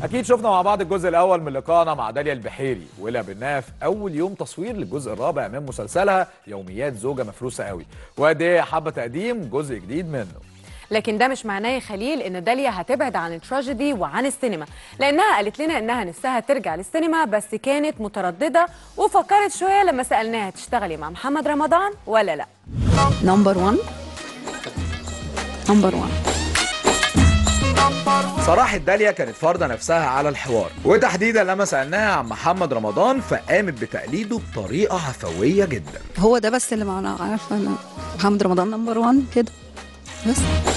اكيد شفنا مع بعض الجزء الاول من لقائنا مع داليا البحيري واللي قابلناها في اول يوم تصوير للجزء الرابع من مسلسلها يوميات زوجه مفروسه قوي وقد ايه حابه تقديم جزء جديد منه لكن ده مش معناه يا خليل ان داليا هتبعد عن التراجيدي وعن السينما لانها قالت لنا انها نفسها ترجع للسينما بس كانت متردده وفكرت شويه لما سالناها تشتغلي مع محمد رمضان ولا لا نمبر 1 نمبر 1 صراحة داليا كانت فارضة نفسها على الحوار وتحديدا لما سألناها عن محمد رمضان فقامت بتقليده بطريقة عفوية جدا هو ده بس اللي معنا عارفه انا محمد رمضان نمبر 1 كده بس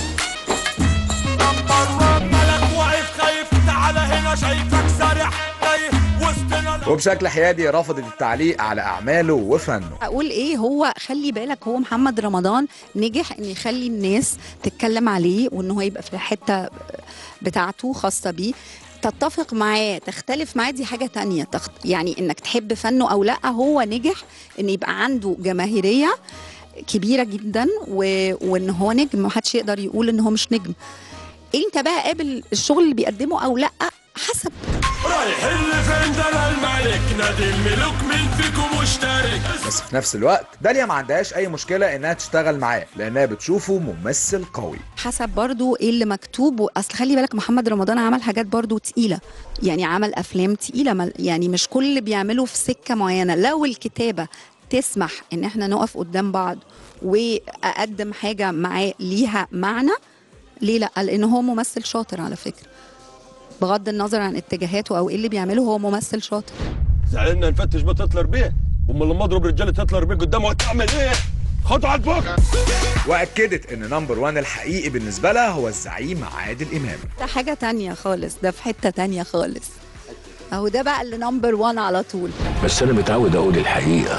ملك واقف خايف تعالى هنا شايفك سارح تايه وسطنا وبشكل حيادي رفضت التعليق على أعماله وفنه اقول ايه هو خلي بالك هو محمد رمضان نجح ان يخلي الناس تتكلم عليه وان هو يبقى في الحته بتاعته خاصه بيه تتفق معاه تختلف معاه دي حاجة تانية تخت... يعني انك تحب فنه او لا هو نجح ان يبقى عنده جماهيرية كبيرة جدا و... وان هو نجم محدش يقدر يقول ان هو مش نجم انت بقى قابل الشغل اللي بيقدمه او لا حسب رايح اللي فين ده الملك نادي الملوك مين فيكم مشترك بس في نفس الوقت داليا ما عندهاش أي مشكلة إنها تشتغل معاه لأنها بتشوفه ممثل قوي حسب برضو ايه اللي مكتوب اصل خلي بالك محمد رمضان عمل حاجات برضو تقيله يعني عمل افلام تقيله مل- يعني مش كل اللي بيعمله في سكه معينه لو الكتابه تسمح ان احنا نقف قدام بعض واقدم حاجه معاه ليها معنى ليه لا لان هو ممثل شاطر على فكره بغض النظر عن اتجاهاته او ايه اللي بيعمله هو ممثل شاطر زعلنا نفتش بيت هتلر بيه امال لما اضرب رجاله هتلر بيه قدامه هتعمل ايه؟ خطوه على الفوق وأكدت إن نمبر وان الحقيقي بالنسبة لها هو الزعيم عادل إمام ده حاجه تانية خالص ده في حته تانية خالص اهو ده بقى اللي نمبر وان على طول بس انا متعود اقول الحقيقه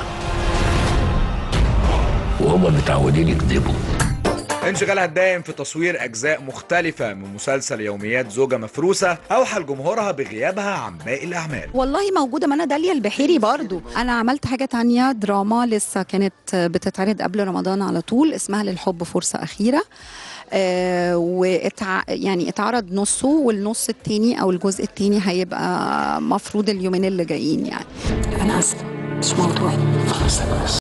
وهما متعودين يكذبوا انشغالها الدائم في تصوير أجزاء مختلفة من مسلسل يوميات زوجة مفروسة أوحى لجمهورها بغيابها عن باقي الأعمال والله موجودة ما أنا داليا البحيري برضو أنا عملت حاجة تانية دراما لسه كانت بتتعرض قبل رمضان على طول اسمها للحب فرصة أخيرة آه واتع... يعني اتعرض نصه والنص التاني أو الجزء التاني هيبقى مفروض اليومين اللي جايين يعني أنا آسفة مش موضوعي خلاص انا بس